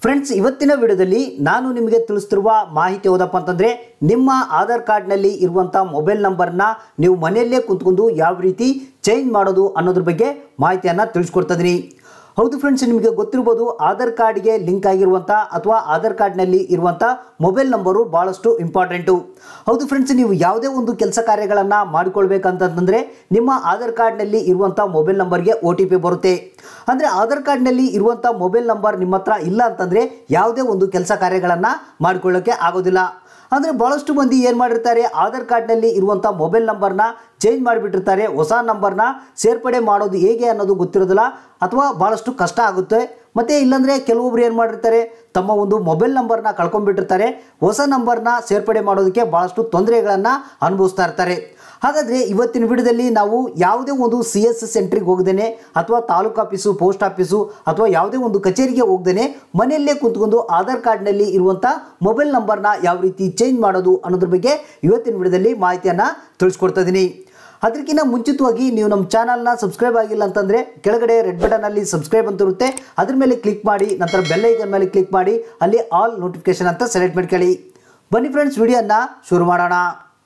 friends ಇವತ್ತಿನ ವಿಡಿಯೋದಲ್ಲಿ ನಾನು ನಿಮಗೆ ತಿಳಿಸ್ತಿರುವ ಮಾಹಿತಿ ಯಾವುದಪ್ಪ ಅಂತಂದರೆ ನಿಮ್ಮ ಆಧಾರ್ ಕಾರ್ಡ್ನಲ್ಲಿ ಇರುವಂಥ ಮೊಬೈಲ್ ನಂಬರ್ನ ನೀವು ಮನೆಯಲ್ಲೇ ಕುಂತ್ಕೊಂಡು ಯಾವ ರೀತಿ ಚೇಂಜ್ ಮಾಡೋದು ಅನ್ನೋದ್ರ ಬಗ್ಗೆ ಮಾಹಿತಿಯನ್ನು ತಿಳಿಸ್ಕೊಡ್ತಾ ಇದ್ದೀನಿ ಹೌದು ಫ್ರೆಂಡ್ಸ್ ನಿಮಗೆ ಗೊತ್ತಿರ್ಬೋದು ಆಧಾರ್ ಕಾರ್ಡ್ಗೆ ಲಿಂಕ್ ಆಗಿರುವಂಥ ಅಥವಾ ಆಧಾರ್ ಕಾರ್ಡ್ನಲ್ಲಿ ಇರುವಂಥ ಮೊಬೈಲ್ ನಂಬರು ಭಾಳಷ್ಟು ಇಂಪಾರ್ಟೆಂಟು ಹೌದು ಫ್ರೆಂಡ್ಸ್ ನೀವು ಯಾವುದೇ ಒಂದು ಕೆಲಸ ಕಾರ್ಯಗಳನ್ನು ಮಾಡಿಕೊಳ್ಬೇಕಂತಂದರೆ ನಿಮ್ಮ ಆಧಾರ್ ಕಾರ್ಡ್ನಲ್ಲಿ ಇರುವಂಥ ಮೊಬೈಲ್ ನಂಬರ್ಗೆ ಒ ಟಿ ಪಿ ಬರುತ್ತೆ ಅಂದರೆ ಆಧಾರ್ ಕಾರ್ಡ್ನಲ್ಲಿ ಇರುವಂಥ ಮೊಬೈಲ್ ನಂಬರ್ ನಿಮ್ಮ ಹತ್ರ ಇಲ್ಲ ಅಂತಂದರೆ ಯಾವುದೇ ಒಂದು ಕೆಲಸ ಕಾರ್ಯಗಳನ್ನು ಮಾಡಿಕೊಳ್ಳೋಕ್ಕೆ ಆಗೋದಿಲ್ಲ ಅಂದರೆ ಭಾಳಷ್ಟು ಮಂದಿ ಏನು ಮಾಡಿರ್ತಾರೆ ಆಧಾರ್ ಕಾರ್ಡ್ನಲ್ಲಿ ಇರುವಂಥ ಮೊಬೈಲ್ ನಂಬರ್ನ ಚೇಂಜ್ ಮಾಡಿಬಿಟ್ಟಿರ್ತಾರೆ ಹೊಸ ನಂಬರ್ನ ಸೇರ್ಪಡೆ ಮಾಡೋದು ಹೇಗೆ ಅನ್ನೋದು ಗೊತ್ತಿರೋದಿಲ್ಲ ಅಥವಾ ಭಾಳಷ್ಟು ಕಷ್ಟ ಆಗುತ್ತೆ ಮತ್ತು ಇಲ್ಲಾಂದರೆ ಕೆಲವೊಬ್ರು ಏನು ಮಾಡಿರ್ತಾರೆ ತಮ್ಮ ಒಂದು ಮೊಬೈಲ್ ನಂಬರ್ನ ಕಳ್ಕೊಂಡ್ಬಿಟ್ಟಿರ್ತಾರೆ ಹೊಸ ನಂಬರ್ನ ಸೇರ್ಪಡೆ ಮಾಡೋದಕ್ಕೆ ಭಾಳಷ್ಟು ತೊಂದರೆಗಳನ್ನು ಅನುಭವಿಸ್ತಾ ಇರ್ತಾರೆ ಹಾಗಾದರೆ ಇವತ್ತಿನ ವಿಡಿಯೋದಲ್ಲಿ ನಾವು ಯಾವುದೇ ಒಂದು ಸಿ ಎಸ್ ಸೆಂಟ್ರಿಗೆ ಹೋಗ್ದೇನೆ ಅಥವಾ ತಾಲೂಕು ಆಫೀಸು ಪೋಸ್ಟ್ ಆಫೀಸು ಅಥವಾ ಯಾವುದೇ ಒಂದು ಕಚೇರಿಗೆ ಹೋಗ್ದೇನೆ ಮನೆಯಲ್ಲೇ ಕುಂತ್ಕೊಂಡು ಆಧಾರ್ ಕಾರ್ಡ್ನಲ್ಲಿ ಇರುವಂಥ ಮೊಬೈಲ್ ನಂಬರ್ನ ಯಾವ ರೀತಿ ಚೇಂಜ್ ಮಾಡೋದು ಅನ್ನೋದ್ರ ಬಗ್ಗೆ ಇವತ್ತಿನ ವಿಡಿಯೋದಲ್ಲಿ ಮಾಹಿತಿಯನ್ನು ತಿಳಿಸ್ಕೊಡ್ತಾ ಇದ್ದೀನಿ ಅದಕ್ಕಿಂತ ಮುಂಚಿತವಾಗಿ ನೀವು ನಮ್ಮ ಚಾನಲ್ನ ಸಬ್ಸ್ಕ್ರೈಬ್ ಆಗಿಲ್ಲ ಅಂತಂದರೆ ಕೆಳಗಡೆ ರೆಡ್ ಬಟನಲ್ಲಿ ಸಬ್ಸ್ಕ್ರೈಬ್ ಅಂತ ಇರುತ್ತೆ ಅದ್ರ ಮೇಲೆ ಕ್ಲಿಕ್ ಮಾಡಿ ನಂತರ ಬೆಲ್ ಐಕನ್ ಮೇಲೆ ಕ್ಲಿಕ್ ಮಾಡಿ ಅಲ್ಲಿ ಆಲ್ ನೋಟಿಫಿಕೇಶನ್ ಅಂತ ಸೆಲೆಕ್ಟ್ ಮಾಡ್ಕೊಳ್ಳಿ ಬನ್ನಿ ಫ್ರೆಂಡ್ಸ್ ವಿಡಿಯೋನ ಶುರು ಮಾಡೋಣ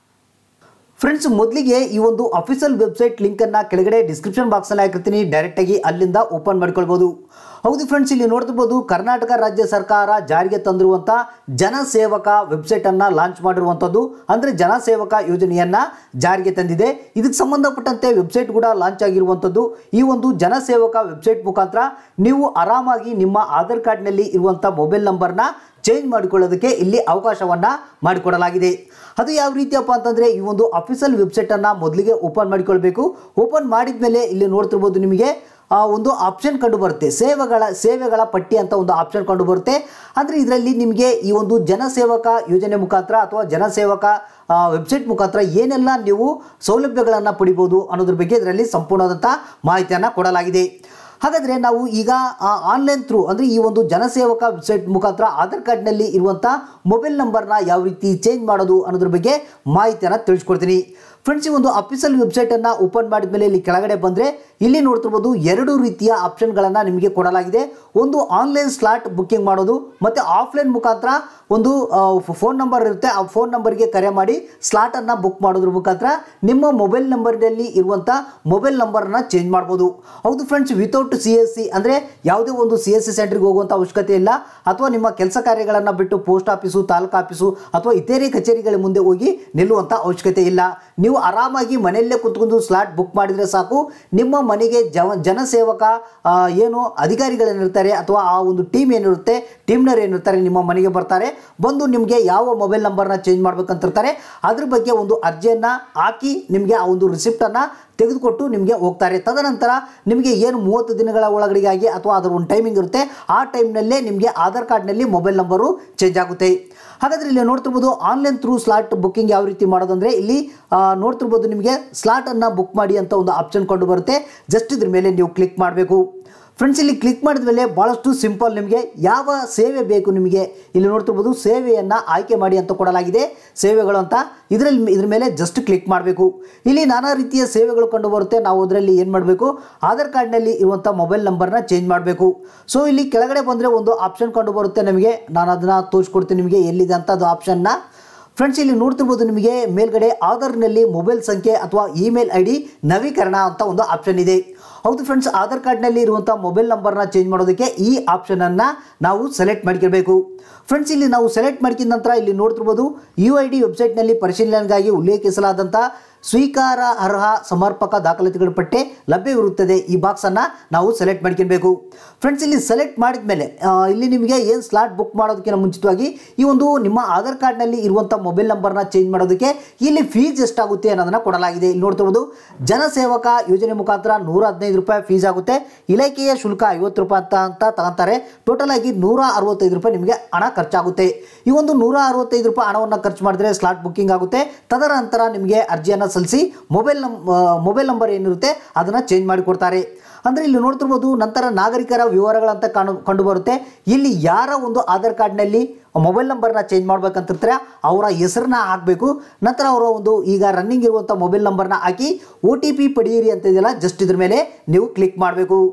ಫ್ರೆಂಡ್ಸ್ ಮೊದಲಿಗೆ ಈ ಒಂದು ಅಫಿಷಿಯಲ್ ವೆಬ್ಸೈಟ್ ಲಿಂಕನ್ನು ಕೆಳಗಡೆ ಡಿಸ್ಕ್ರಿಪ್ಷನ್ ಬಾಕ್ಸಲ್ಲಿ ಹಾಕಿರ್ತೀನಿ ಡೈರೆಕ್ಟಾಗಿ ಅಲ್ಲಿಂದ ಓಪನ್ ಮಾಡ್ಕೊಳ್ಬೋದು ಹೌದು ಫ್ರೆಂಡ್ಸ್ ಇಲ್ಲಿ ನೋಡ್ತಿರ್ಬೋದು ಕರ್ನಾಟಕ ರಾಜ್ಯ ಸರ್ಕಾರ ಜಾರಿಗೆ ತಂದಿರುವಂಥ ಜನಸೇವಕ ವೆಬ್ಸೈಟನ್ನು ಲಾಂಚ್ ಮಾಡಿರುವಂಥದ್ದು ಅಂದರೆ ಜನಸೇವಕ ಯೋಜನೆಯನ್ನು ಜಾರಿಗೆ ತಂದಿದೆ ಇದಕ್ಕೆ ಸಂಬಂಧಪಟ್ಟಂತೆ ವೆಬ್ಸೈಟ್ ಕೂಡ ಲಾಂಚ್ ಆಗಿರುವಂಥದ್ದು ಈ ಒಂದು ಜನಸೇವಕ ವೆಬ್ಸೈಟ್ ಮುಖಾಂತರ ನೀವು ಆರಾಮಾಗಿ ನಿಮ್ಮ ಆಧಾರ್ ಕಾರ್ಡ್ನಲ್ಲಿ ಇರುವಂಥ ಮೊಬೈಲ್ ನಂಬರ್ನ ಚೇಂಜ್ ಮಾಡಿಕೊಳ್ಳೋದಕ್ಕೆ ಇಲ್ಲಿ ಅವಕಾಶವನ್ನು ಮಾಡಿಕೊಡಲಾಗಿದೆ ಅದು ಯಾವ ರೀತಿಯಪ್ಪ ಅಂತಂದರೆ ಈ ಒಂದು ಅಫಿಷಿಯಲ್ ವೆಬ್ಸೈಟನ್ನು ಮೊದಲಿಗೆ ಓಪನ್ ಮಾಡಿಕೊಳ್ಬೇಕು ಓಪನ್ ಮಾಡಿದ ಮೇಲೆ ಇಲ್ಲಿ ನೋಡ್ತಿರ್ಬೋದು ನಿಮಗೆ ಆ ಒಂದು ಆಪ್ಷನ್ ಕಂಡು ಬರುತ್ತೆ ಸೇವೆಗಳ ಸೇವೆಗಳ ಪಟ್ಟಿ ಅಂತ ಒಂದು ಆಪ್ಷನ್ ಕಂಡು ಬರುತ್ತೆ ಅಂದರೆ ಇದರಲ್ಲಿ ನಿಮಗೆ ಈ ಒಂದು ಜನಸೇವಕ ಯೋಜನೆ ಮುಖಾಂತರ ಅಥವಾ ಜನಸೇವಕ ವೆಬ್ಸೈಟ್ ಮುಖಾಂತರ ಏನೆಲ್ಲ ನೀವು ಸೌಲಭ್ಯಗಳನ್ನು ಪಡಿಬೋದು ಅನ್ನೋದ್ರ ಬಗ್ಗೆ ಇದರಲ್ಲಿ ಸಂಪೂರ್ಣವಾದಂಥ ಮಾಹಿತಿಯನ್ನು ಕೊಡಲಾಗಿದೆ ಹಾಗಾದರೆ ನಾವು ಈಗ ಆನ್ಲೈನ್ ಥ್ರೂ ಅಂದರೆ ಈ ಒಂದು ಜನಸೇವಕ ವೆಬ್ಸೈಟ್ ಮುಖಾಂತರ ಆಧಾರ್ ಕಾರ್ಡ್ನಲ್ಲಿ ಇರುವಂಥ ಮೊಬೈಲ್ ನಂಬರ್ನ ಯಾವ ರೀತಿ ಚೇಂಜ್ ಮಾಡೋದು ಅನ್ನೋದ್ರ ಬಗ್ಗೆ ಮಾಹಿತಿಯನ್ನು ತಿಳಿಸ್ಕೊಡ್ತೀನಿ ಫ್ರೆಂಡ್ಸ್ ಈ ಒಂದು ಅಫಿಷಿಯಲ್ ವೆಬ್ಸೈಟನ್ನು ಓಪನ್ ಮಾಡಿದ ಮೇಲೆ ಇಲ್ಲಿ ಕೆಳಗಡೆ ಬಂದರೆ ಇಲ್ಲಿ ನೋಡ್ತಿರ್ಬೋದು ಎರಡು ರೀತಿಯ ಆಪ್ಷನ್ಗಳನ್ನು ನಿಮಗೆ ಕೊಡಲಾಗಿದೆ ಒಂದು ಆನ್ಲೈನ್ ಸ್ಲಾಟ್ ಬುಕ್ಕಿಂಗ್ ಮಾಡೋದು ಮತ್ತು ಆಫ್ಲೈನ್ ಮುಖಾಂತರ ಒಂದು ಫೋನ್ ನಂಬರ್ ಇರುತ್ತೆ ಆ ಫೋನ್ ನಂಬರ್ಗೆ ಕರೆ ಮಾಡಿ ಸ್ಲಾಟನ್ನು ಬುಕ್ ಮಾಡೋದ್ರ ಮುಖಾಂತರ ನಿಮ್ಮ ಮೊಬೈಲ್ ನಂಬರ್ನಲ್ಲಿ ಇರುವಂಥ ಮೊಬೈಲ್ ನಂಬರನ್ನು ಚೇಂಜ್ ಮಾಡ್ಬೋದು ಹೌದು friends without C S C ಅಂದರೆ ಯಾವುದೇ ಒಂದು ಸಿ ಎಸ್ ಸಿ ಸೆಂಟ್ರಿಗೆ ಹೋಗುವಂಥ ಅವಶ್ಯಕತೆ ಇಲ್ಲ ಅಥವಾ ನಿಮ್ಮ ಕೆಲಸ ಕಾರ್ಯಗಳನ್ನು ಬಿಟ್ಟು ಪೋಸ್ಟ್ ಆಫೀಸು ತಾಲೂಕು ಆಫೀಸು ಅಥವಾ ಇತರೆ ಕಚೇರಿಗಳ ಮುಂದೆ ಹೋಗಿ ನಿಲ್ಲುವಂಥ ಅವಶ್ಯಕತೆ ಇಲ್ಲ ನೀವು ಆರಾಮಾಗಿ ಮನೆಯಲ್ಲೇ ಕುತ್ಕೊಂಡು ಸ್ಲಾಟ್ ಬುಕ್ ಮಾಡಿದರೆ ಸಾಕು ನಿಮ್ಮ ಮನೆಗೆ ಜವ ಜನಸೇವಕ ಆ, ಏನು ಅಧಿಕಾರಿಗಳೇನಿರ್ತಾರೆ ಅಥವಾ ಆ ಒಂದು ಟೀಮ್ ಏನಿರುತ್ತೆ ಟೀಮ್ನರ್ ಏನಿರ್ತಾರೆ ನಿಮ್ಮ ಮನೆಗೆ ಬರ್ತಾರೆ ಬಂದು ನಿಮಗೆ ಯಾವ ಮೊಬೈಲ್ ನಂಬರ್ನ ಚೇಂಜ್ ಮಾಡ್ಬೇಕಂತಿರ್ತಾರೆ ಅದ್ರ ಬಗ್ಗೆ ಒಂದು ಅರ್ಜಿಯನ್ನು ಹಾಕಿ ನಿಮಗೆ ಆ ಒಂದು ರಿಸಿಪ್ಟನ್ನು ತೆಗೆದುಕೊಟ್ಟು ನಿಮಗೆ ಹೋಗ್ತಾರೆ ತದನಂತರ ನಿಮಗೆ ಏನು ಮೂವತ್ತು ದಿನಗಳ ಒಳಗಡೆಗಾಗಿ ಅಥವಾ ಅದರ ಒಂದು ಟೈಮಿಂಗ್ ಇರುತ್ತೆ ಆ ಟೈಮ್ನಲ್ಲೇ ನಿಮಗೆ ಆಧಾರ್ ಕಾರ್ಡ್ನಲ್ಲಿ ಮೊಬೈಲ್ ನಂಬರು ಚೇಂಜ್ ಆಗುತ್ತೆ ಹಾಗಾದರೆ ಇಲ್ಲಿ ನೋಡ್ತಿರ್ಬೋದು ಆನ್ಲೈನ್ ಥ್ರೂ ಸ್ಲಾಟ್ ಬುಕ್ಕಿಂಗ್ ಯಾವ ರೀತಿ ಮಾಡೋದಂದರೆ ಇಲ್ಲಿ ಆ, ನೋಡ್ತಿರ್ಬೋದು ನಿಮಗೆ ಸ್ಲಾಟನ್ನು ಬುಕ್ ಮಾಡಿ ಅಂತ ಒಂದು ಆಪ್ಷನ್ ಕಂಡು ಬರುತ್ತೆ ಜಸ್ಟ್ ಇದ್ರ ಮೇಲೆ ನೀವು ಕ್ಲಿಕ್ ಮಾಡಬೇಕು ಫ್ರೆಂಡ್ಸ್ ಇಲ್ಲಿ ಕ್ಲಿಕ್ ಮಾಡಿದ ಮೇಲೆ ಭಾಳಷ್ಟು ಸಿಂಪಲ್ ನಿಮಗೆ ಯಾವ ಸೇವೆ ಬೇಕು ನಿಮಗೆ ಇಲ್ಲಿ ನೋಡ್ತಿರ್ಬೋದು ಸೇವೆಯನ್ನು ಆಯ್ಕೆ ಮಾಡಿ ಅಂತ ಕೊಡಲಾಗಿದೆ ಸೇವೆಗಳು ಅಂತ ಇದರಲ್ಲಿ ಇದ್ರ ಮೇಲೆ ಜಸ್ಟ್ ಕ್ಲಿಕ್ ಮಾಡಬೇಕು ಇಲ್ಲಿ ನಾನಾ ರೀತಿಯ ಸೇವೆಗಳು ಕಂಡು ಬರುತ್ತೆ ನಾವು ಅದರಲ್ಲಿ ಏನು ಮಾಡಬೇಕು ಆಧಾರ್ ಕಾರ್ಡ್ನಲ್ಲಿ ಇರುವಂಥ ಮೊಬೈಲ್ ನಂಬರ್ನ ಚೇಂಜ್ ಮಾಡಬೇಕು ಸೊ ಇಲ್ಲಿ ಕೆಳಗಡೆ ಬಂದರೆ ಒಂದು ಆಪ್ಷನ್ ಕಂಡು ಬರುತ್ತೆ ನಮಗೆ ನಾನು ಅದನ್ನು ತೋರಿಸ್ಕೊಡ್ತೀನಿ ನಿಮಗೆ ಎಲ್ಲಿದೆ ಅಂತ ಅದು ಆಪ್ಷನ್ನ ಫ್ರೆಂಡ್ಸ್ ಇಲ್ಲಿ ನೋಡ್ತಿರ್ಬೋದು ನಿಮಗೆ ಮೇಲ್ಗಡೆ ಆಧಾರ್ನಲ್ಲಿ ಮೊಬೈಲ್ ಸಂಖ್ಯೆ ಅಥವಾ ಇಮೇಲ್ ಐ ಡಿ ನವೀಕರಣ ಅಂತ ಒಂದು ಆಪ್ಷನ್ ಇದೆ ಹೌದು ಫ್ರೆಂಡ್ಸ್ ಆಧಾರ್ ಕಾರ್ಡ್ನಲ್ಲಿ ಇರುವಂಥ ಮೊಬೈಲ್ ನಂಬರ್ನ ಚೇಂಜ್ ಮಾಡೋದಕ್ಕೆ ಈ ಆಪ್ಷನನ್ನು ನಾವು ಸೆಲೆಕ್ಟ್ ಮಾಡ್ಕೊಳ್ಬೇಕು ಫ್ರೆಂಡ್ಸ್ ಇಲ್ಲಿ ನಾವು ಸೆಲೆಕ್ಟ್ ಮಾಡ್ಕಿದ ನಂತರ ಇಲ್ಲಿ ನೋಡ್ತಿರ್ಬೋದು ಯು ಐ ಡಿ ವೆಬ್ಸೈಟ್ನಲ್ಲಿ ಪರಿಶೀಲನೆಗಾಗಿ ಉಲ್ಲೇಖಿಸಲಾದಂಥ ಸ್ವೀಕಾರ ಅರ್ಹ ಸಮರ್ಪಕ ದಾಖಲಾತಿಗಳ ಪಟ್ಟಿ ಲಭ್ಯವಿರುತ್ತದೆ ಈ ಬಾಕ್ಸನ್ನು ನಾವು ಸೆಲೆಕ್ಟ್ ಮಾಡ್ಕೊಳ್ಬೇಕು ಫ್ರೆಂಡ್ಸ್ ಇಲ್ಲಿ ಸೆಲೆಕ್ಟ್ ಮಾಡಿದ ಮೇಲೆ ಇಲ್ಲಿ ನಿಮಗೆ ಏನು ಸ್ಲಾಟ್ ಬುಕ್ ಮಾಡೋದಕ್ಕಿಂತ ಮುಂಚಿತವಾಗಿ ಈ ಒಂದು ನಿಮ್ಮ ಆಧಾರ್ ಕಾರ್ಡ್ನಲ್ಲಿ ಇರುವಂಥ ಮೊಬೈಲ್ ನಂಬರ್ನ ಚೇಂಜ್ ಮಾಡೋದಕ್ಕೆ ಇಲ್ಲಿ ಫೀಸ್ ಎಷ್ಟಾಗುತ್ತೆ ಅನ್ನೋದನ್ನು ಕೊಡಲಾಗಿದೆ ಇಲ್ಲಿ ನೋಡ್ತಿರ್ಬೋದು ಜನಸೇವಕ ಯೋಜನೆ ಮುಖಾಂತರ ನೂರ ಹದಿನೈದು ರೂಪಾಯಿ ಫೀಸ್ ಆಗುತ್ತೆ ಇಲಾಖೆಯ ಶುಲ್ಕ ಐವತ್ತು ರೂಪಾಯಿ ಅಂತ ಅಂತ ತಗೊಂತಾರೆ ಟೋಟಲ್ ಆಗಿ ನೂರ ಅರವತ್ತೈದು ರೂಪಾಯಿ ನಿಮಗೆ ಹಣ ಖರ್ಚಾಗುತ್ತೆ ಈ ಒಂದು ನೂರ ಅರವತ್ತೈದು ರೂಪಾಯಿ ಹಣವನ್ನು ಖರ್ಚು ಮಾಡಿದ್ರೆ ಸ್ಲಾಟ್ ಬುಕ್ಕಿಂಗ್ ಆಗುತ್ತೆ ತದನಂತರ ನಿಮಗೆ ಅರ್ಜಿಯನ್ನು ಸಲ್ಲಿಸಿ ಮೊಬೈಲ್ ನಂ ಮೊಬೈಲ್ ನಂಬರ್ ಏನಿರುತ್ತೆ ಅದನ್ನು ಚೇಂಜ್ ಮಾಡಿಕೊಡ್ತಾರೆ ಅಂದರೆ ಇಲ್ಲಿ ನೋಡ್ತಿರ್ಬೋದು ನಂತರ ನಾಗರಿಕರ ವಿವರಗಳಂತ ಕಾಣು ಕಂಡು ಬರುತ್ತೆ ಇಲ್ಲಿ ಯಾರ ಒಂದು ಆಧಾರ್ ಕಾರ್ಡ್ನಲ್ಲಿ ಮೊಬೈಲ್ ನಂಬರ್ನ ಚೇಂಜ್ ಮಾಡ್ಬೇಕಂತಿರ್ತಾರೆ ಅವರ ಹೆಸರನ್ನ ಹಾಕಬೇಕು ನಂತರ ಅವರ ಒಂದು ಈಗ ರನ್ನಿಂಗ್ ಇರುವಂಥ ಮೊಬೈಲ್ ನಂಬರ್ನ ಹಾಕಿ ಒ ಟಿ ಪಿ ಪಡೆಯಿರಿ ಅಂತ ಇದೆಯಲ್ಲ ಜಸ್ಟ್ ಇದ್ರ ಮೇಲೆ ನೀವು ಕ್ಲಿಕ್ ಮಾಡಬೇಕು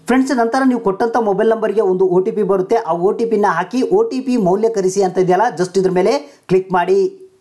ಫ್ರೆಂಡ್ಸ್ ನಂತರ ನೀವು ಕೊಟ್ಟಂಥ ಮೊಬೈಲ್ ನಂಬರ್ಗೆ ಒಂದು ಒ ಟಿ ಪಿ ಬರುತ್ತೆ ಆ ಒ ಟಿ ಪಿನ ಹಾಕಿ ಒ ಟಿ ಪಿ ಮೌಲ್ಯಕರಿಸಿ ಅಂತ ಇದೆಯಲ್ಲ ಜಸ್ಟ್ ಇದ್ರ ಮೇಲೆ ಕ್ಲಿಕ್ ಮಾಡಿ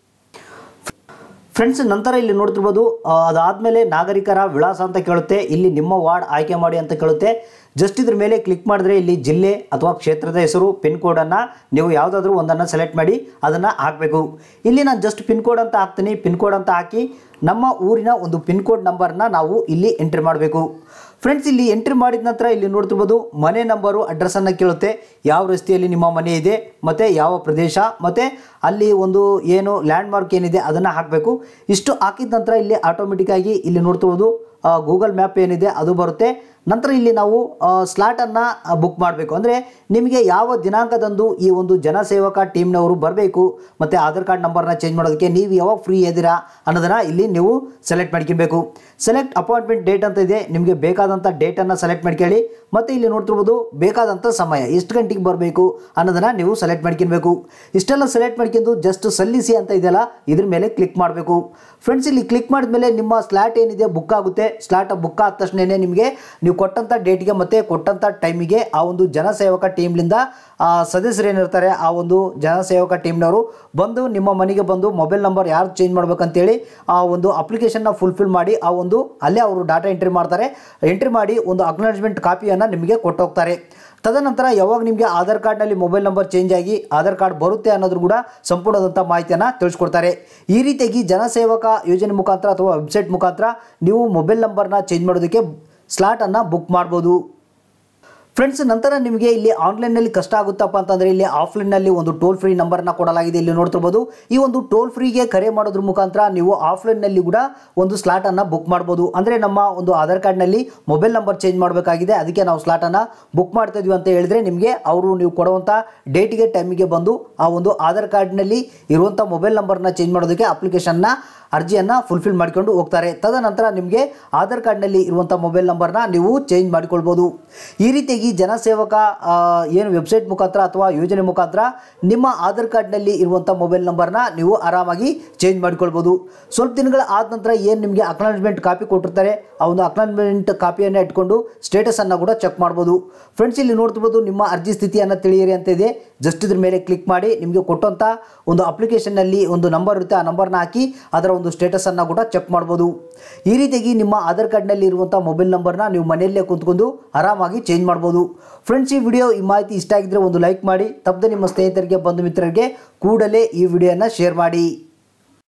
ಫ್ರೆಂಡ್ಸ್ ನಂತರ ಇಲ್ಲಿ ನೋಡ್ತಿರ್ಬೋದು ಆ, ಅದಾದ್ಮೇಲೆ ನಾಗರಿಕರ ವಿಳಾಸ ಅಂತ ಕೇಳುತ್ತೆ ಇಲ್ಲಿ ನಿಮ್ಮ ವಾರ್ಡ್ ಆಯ್ಕೆ ಮಾಡಿ ಅಂತ ಕೇಳುತ್ತೆ ಜಸ್ಟ್ ಇದ್ರ ಮೇಲೆ ಕ್ಲಿಕ್ ಮಾಡಿದ್ರೆ ಇಲ್ಲಿ ಜಿಲ್ಲೆ ಅಥವಾ ಕ್ಷೇತ್ರದ ಹೆಸರು ಪಿನ್ ಕೋಡನ್ನು ನೀವು ಯಾವುದಾದ್ರೂ ಒಂದನ್ನು ಸೆಲೆಕ್ಟ್ ಮಾಡಿ ಅದನ್ನು ಹಾಕಬೇಕು ಇಲ್ಲಿ ನಾನು ಜಸ್ಟ್ ಪಿನ್ ಕೋಡ್ ಅಂತ ಹಾಕ್ತೀನಿ ಪಿನ್ ಕೋಡ್ ಅಂತ ಹಾಕಿ ನಮ್ಮ ಊರಿನ ಒಂದು ಪಿನ್ ಕೋಡ್ ನಂಬರ್ನ ನಾವು ಇಲ್ಲಿ ಎಂಟ್ರಿ ಮಾಡಬೇಕು ಫ್ರೆಂಡ್ಸ್ ಇಲ್ಲಿ ಎಂಟ್ರಿ ಮಾಡಿದ ನಂತರ ಇಲ್ಲಿ ನೋಡ್ತಿರ್ಬೋದು ಮನೆ ನಂಬರು ಅಡ್ರೆಸ್ಸನ್ನು ಕೇಳುತ್ತೆ ಯಾವ ರಸ್ತೆಯಲ್ಲಿ ನಿಮ್ಮ ಮನೆ ಇದೆ ಮತ್ತು ಯಾವ ಪ್ರದೇಶ ಮತ್ತು ಅಲ್ಲಿ ಒಂದು ಏನು ಲ್ಯಾಂಡ್ ಮಾರ್ಕ್ ಏನಿದೆ ಅದನ್ನು ಹಾಕಬೇಕು ಇಷ್ಟು ಹಾಕಿದ ನಂತರ ಇಲ್ಲಿ ಆಟೋಮೆಟಿಕ್ಕಾಗಿ ಇಲ್ಲಿ ನೋಡ್ತಿರ್ಬೋದು ಗೂಗಲ್ ಮ್ಯಾಪ್ ಏನಿದೆ ಅದು ಬರುತ್ತೆ ನಂತರ ಇಲ್ಲಿ ನಾವು ಸ್ಲಾಟನ್ನು ಬುಕ್ ಮಾಡಬೇಕು ಅಂದರೆ ನಿಮಗೆ ಯಾವ ದಿನಾಂಕದಂದು ಈ ಒಂದು ಜನಸೇವಕ ಟೀಮ್ನವರು ಬರಬೇಕು ಮತ್ತು ಆಧಾರ್ ಕಾರ್ಡ್ ನಂಬರ್ನ ಚೇಂಜ್ ಮಾಡೋದಕ್ಕೆ ನೀವು ಯಾವಾಗ ಫ್ರೀ ಇದ್ದೀರಾ ಅನ್ನೋದನ್ನು ಇಲ್ಲಿ ನೀವು ಸೆಲೆಕ್ಟ್ ಮಾಡ್ಕೊಬೇಕು ಸೆಲೆಕ್ಟ್ ಅಪಾಯಿಂಟ್ಮೆಂಟ್ ಡೇಟ್ ಅಂತ ಇದೆ ನಿಮಗೆ ಬೇಕಾದಂಥ ಡೇಟನ್ನು ಸೆಲೆಕ್ಟ್ ಮಾಡ್ಕೊಳ್ಳಿ ಮತ್ತು ಇಲ್ಲಿ ನೋಡ್ತಿರ್ಬೋದು ಬೇಕಾದಂಥ ಸಮಯ ಎಷ್ಟು ಗಂಟೆಗೆ ಬರಬೇಕು ಅನ್ನೋದನ್ನು ನೀವು ಸೆಲೆಕ್ಟ್ ಮಾಡ್ಕೊಬೇಕು ಇಷ್ಟೆಲ್ಲ ಸೆಲೆಕ್ಟ್ ಮಾಡ್ಕೊಂಡು ಜಸ್ಟ್ ಸಲ್ಲಿಸಿ ಅಂತ ಇದೆಯಲ್ಲ ಇದ್ರ ಮೇಲೆ ಕ್ಲಿಕ್ ಮಾಡಬೇಕು ಫ್ರೆಂಡ್ಸ್ ಇಲ್ಲಿ ಕ್ಲಿಕ್ ಮಾಡಿದ್ಮೇಲೆ ನಿಮ್ಮ ಸ್ಲಾಟ್ ಏನಿದೆ ಬುಕ್ ಆಗುತ್ತೆ ಸ್ಲಾಟ್ ಬುಕ್ ಆದ ತಕ್ಷಣವೇ ನಿಮಗೆ ನೀವು ಕೊಟ್ಟಂಥ ಡೇಟ್ಗೆ ಮತ್ತು ಕೊಟ್ಟಂಥ ಟೈಮಿಗೆ ಆ ಒಂದು ಜನಸೇವಕ ಟೀಮ್ಲಿಂದ ಆ ಸದಸ್ಯರು ಏನಿರ್ತಾರೆ ಆ ಒಂದು ಜನಸೇವಕ ಟೀಮ್ನವರು ಬಂದು ನಿಮ್ಮ ಮನೆಗೆ ಬಂದು ಮೊಬೈಲ್ ನಂಬರ್ ಯಾರು ಚೇಂಜ್ ಮಾಡ್ಬೇಕಂತೇಳಿ ಆ ಒಂದು ಅಪ್ಲಿಕೇಶನ್ನ ಫುಲ್ಫಿಲ್ ಮಾಡಿ ಆ ಒಂದು ಅಲ್ಲೇ ಅವರು ಡಾಟಾ ಎಂಟ್ರಿ ಮಾಡ್ತಾರೆ ಎಂಟ್ರಿ ಮಾಡಿ ಒಂದು ಅಕ್ನಾಲಜ್ಮೆಂಟ್ ಕಾಪಿಯನ್ನು ನಿಮಗೆ ಕೊಟ್ಟೋಗ್ತಾರೆ ತದನಂತರ ಯಾವಾಗ ನಿಮಗೆ ಆಧಾರ್ ಕಾರ್ಡ್ನಲ್ಲಿ ಮೊಬೈಲ್ ನಂಬರ್ ಚೇಂಜ್ ಆಗಿ ಆಧಾರ್ ಕಾರ್ಡ್ ಬರುತ್ತೆ ಅನ್ನೋದ್ರ ಕೂಡ ಸಂಪೂರ್ಣವಾದಂಥ ಮಾಹಿತಿಯನ್ನು ತಿಳಿಸ್ಕೊಡ್ತಾರೆ ಈ ರೀತಿಯಾಗಿ ಜನಸೇವಕ ಯೋಜನೆ ಮುಖಾಂತರ ಅಥವಾ ವೆಬ್ಸೈಟ್ ಮುಖಾಂತರ ನೀವು ಮೊಬೈಲ್ ನಂಬರ್ನ ಚೇಂಜ್ ಮಾಡೋದಕ್ಕೆ ಸ್ಲಾಟನ್ನು ಬುಕ್ ಮಾಡ್ಬೋದು ಫ್ರೆಂಡ್ಸ್ ನಂತರ ನಿಮಗೆ ಇಲ್ಲಿ ಆನ್ಲೈನ್ನಲ್ಲಿ ಕಷ್ಟ ಆಗುತ್ತಪ್ಪ ಅಂತಂದರೆ ಇಲ್ಲಿ ಆಫ್ಲೈನ್ನಲ್ಲಿ ಒಂದು ಟೋಲ್ ಫ್ರೀ ನಂಬರ್ನ ಕೊಡಲಾಗಿದೆ ಇಲ್ಲಿ ನೋಡ್ತಿರ್ಬೋದು ಈ ಒಂದು ಟೋಲ್ ಫ್ರೀಗೆ ಕರೆ ಮಾಡೋದ್ರ ಮುಖಾಂತರ ನೀವು ಆಫ್ಲೈನ್ನಲ್ಲಿ ಕೂಡ ಒಂದು ಸ್ಲಾಟನ್ನು ಬುಕ್ ಮಾಡ್ಬೋದು ಅಂದರೆ ನಮ್ಮ ಒಂದು ಆಧಾರ್ ಕಾರ್ಡ್ನಲ್ಲಿ ಮೊಬೈಲ್ ನಂಬರ್ ಚೇಂಜ್ ಮಾಡಬೇಕಾಗಿದೆ ಅದಕ್ಕೆ ನಾವು ಸ್ಲಾಟನ್ನು ಬುಕ್ ಮಾಡ್ತಾ ಇದೀವಿ ಅಂತ ಹೇಳಿದ್ರೆ ನಿಮಗೆ ಅವರು ನೀವು ಕೊಡುವಂಥ ಡೇಟಿಗೆ ಟೈಮಿಗೆ ಬಂದು ಆ ಒಂದು ಆಧಾರ್ ಕಾರ್ಡ್ನಲ್ಲಿ ಇರುವಂಥ ಮೊಬೈಲ್ ನಂಬರ್ನ ಚೇಂಜ್ ಮಾಡೋದಕ್ಕೆ ಅಪ್ಲಿಕೇಶನ್ನ ಅರ್ಜಿಯನ್ನು ಫುಲ್ಫಿಲ್ ಮಾಡಿಕೊಂಡು ಹೋಗ್ತಾರೆ ತದನಂತರ ನಿಮಗೆ ಆಧಾರ್ ಕಾರ್ಡ್ನಲ್ಲಿ ಇರುವಂಥ ಮೊಬೈಲ್ ನಂಬರ್ನ ನೀವು ಚೇಂಜ್ ಮಾಡಿಕೊಳ್ಬೋದು ಈ ರೀತಿಯಾಗಿ ಜನಸೇವಕ ಆ, ಏನು ವೆಬ್ಸೈಟ್ ಮುಖಾಂತರ ಅಥವಾ ಯೋಜನೆ ಮುಖಾಂತರ ನಿಮ್ಮ ಆಧಾರ್ ಕಾರ್ಡ್ನಲ್ಲಿ ಇರುವಂಥ ಮೊಬೈಲ್ ನಂಬರ್ನ ನೀವು ಆರಾಮಾಗಿ ಚೇಂಜ್ ಮಾಡಿಕೊಳ್ಬೋದು ಸ್ವಲ್ಪ ದಿನಗಳ ಆದ ನಂತರ ಏನು ನಿಮಗೆ ಅಕ್ನಾಲಜ್ಮೆಂಟ್ ಕಾಪಿ ಕೊಟ್ಟಿರ್ತಾರೆ ಆ ಒಂದು ಅಕ್ನಾಲಜ್ಮೆಂಟ್ ಕಾಪಿಯನ್ನು ಇಟ್ಕೊಂಡು ಸ್ಟೇಟಸನ್ನು ಕೂಡ ಚೆಕ್ ಮಾಡ್ಬೋದು ಫ್ರೆಂಡ್ಸ್ ಇಲ್ಲಿ ನೋಡ್ತಿರ್ಬೋದು ನಿಮ್ಮ ಅರ್ಜಿ ಸ್ಥಿತಿಯನ್ನು ತಿಳಿಯಿರಿ ಅಂತ ಇದೆ ಜಸ್ಟ್ ಇದ್ರ ಮೇಲೆ ಕ್ಲಿಕ್ ಮಾಡಿ ನಿಮಗೆ ಕೊಟ್ಟಂಥ ಒಂದು ಅಪ್ಲಿಕೇಶನ್ನಲ್ಲಿ ಒಂದು ನಂಬರ್ ಇರುತ್ತೆ ಆ ನಂಬರ್ನ ಹಾಕಿ ಅದರ ಒಂದು ಸ್ಟೇಟಸನ್ನು ಕೂಡ ಚೆಕ್ ಮಾಡ್ಬೋದು ಈ ರೀತಿಯಾಗಿ ನಿಮ್ಮ ಆಧಾರ್ ಕಾರ್ಡ್ನಲ್ಲಿ ಇರುವಂಥ ಮೊಬೈಲ್ ನಂಬರ್ನ ನೀವು ಮನೆಯಲ್ಲೇ ಕುಂತ್ಕೊಂಡು ಆರಾಮಾಗಿ ಚೇಂಜ್ ಮಾಡ್ಬೋದು ಫ್ರೆಂಡ್ಸ್ ಈ ವಿಡಿಯೋ ಈ ಮಾಹಿತಿ ಇಷ್ಟ ಆಗಿದ್ರೆ ಒಂದು ಲೈಕ್ ಮಾಡಿ ತಪ್ಪದೆ ನಿಮ್ಮ ಸ್ನೇಹಿತರಿಗೆ ಬಂಧು ಮಿತ್ರರಿಗೆ ಕೂಡಲೇ ಈ ವಿಡಿಯೋನ ಶೇರ್ ಮಾಡಿ